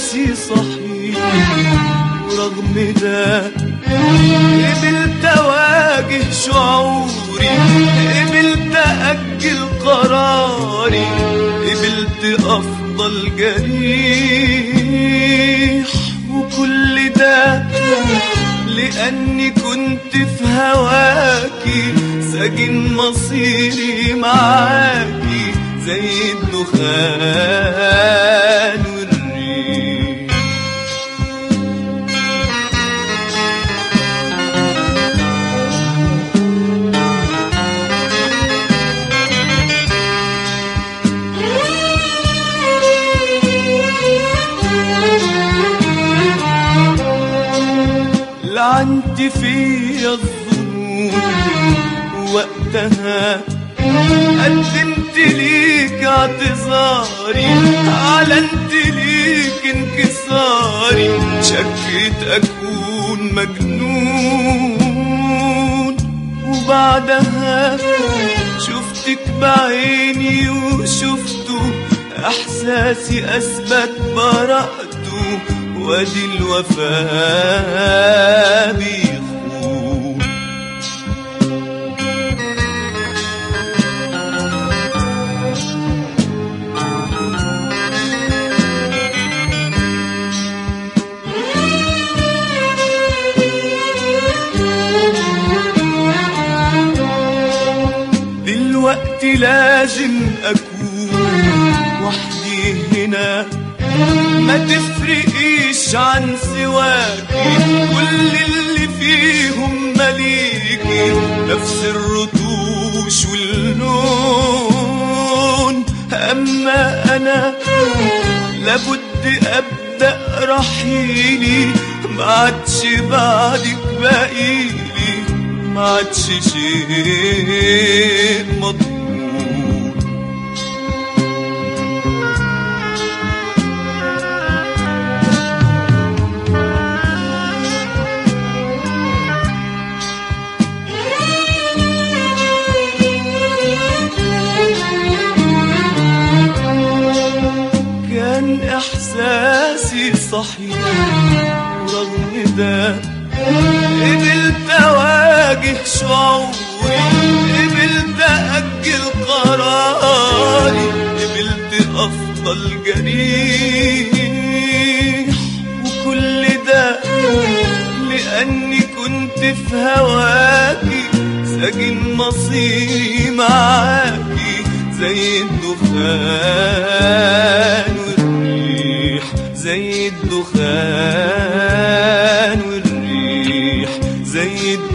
إحساسي صحيح ورغم ده قبلت أواجه شعوري قبلت أجل قراري قبلت أفضل جريح وكل ده لأني كنت في هواكي ساجن مصيري معاكي زي الدخان والريح لعنت فيا الظنون وقتها قدمت ليك اعتذاري اعلنت ليك انكساري شكيت اكون مجنون وبعدها شفتك بعيني وشفته احساسي اثبت براءته وادي الوفاء بيخون دلوقتي لازم اكون وحدي هنا ما تفرقيش عن سواكي كل اللي فيهم مليكي نفس الرتوش واللون اما انا لابد ابدا رحيلي ما عادش بعدك باقيلي ما عادش شيء مضمون كان احساسي صحيح ورغم ده قبلت اواجه شعوري قبلت اجل قراري قبلت افضل جريح وكل ده لاني كنت في هواكي ساجن مصيري معاكي زي الدخان والريح زي الدخان والريح زي الدخان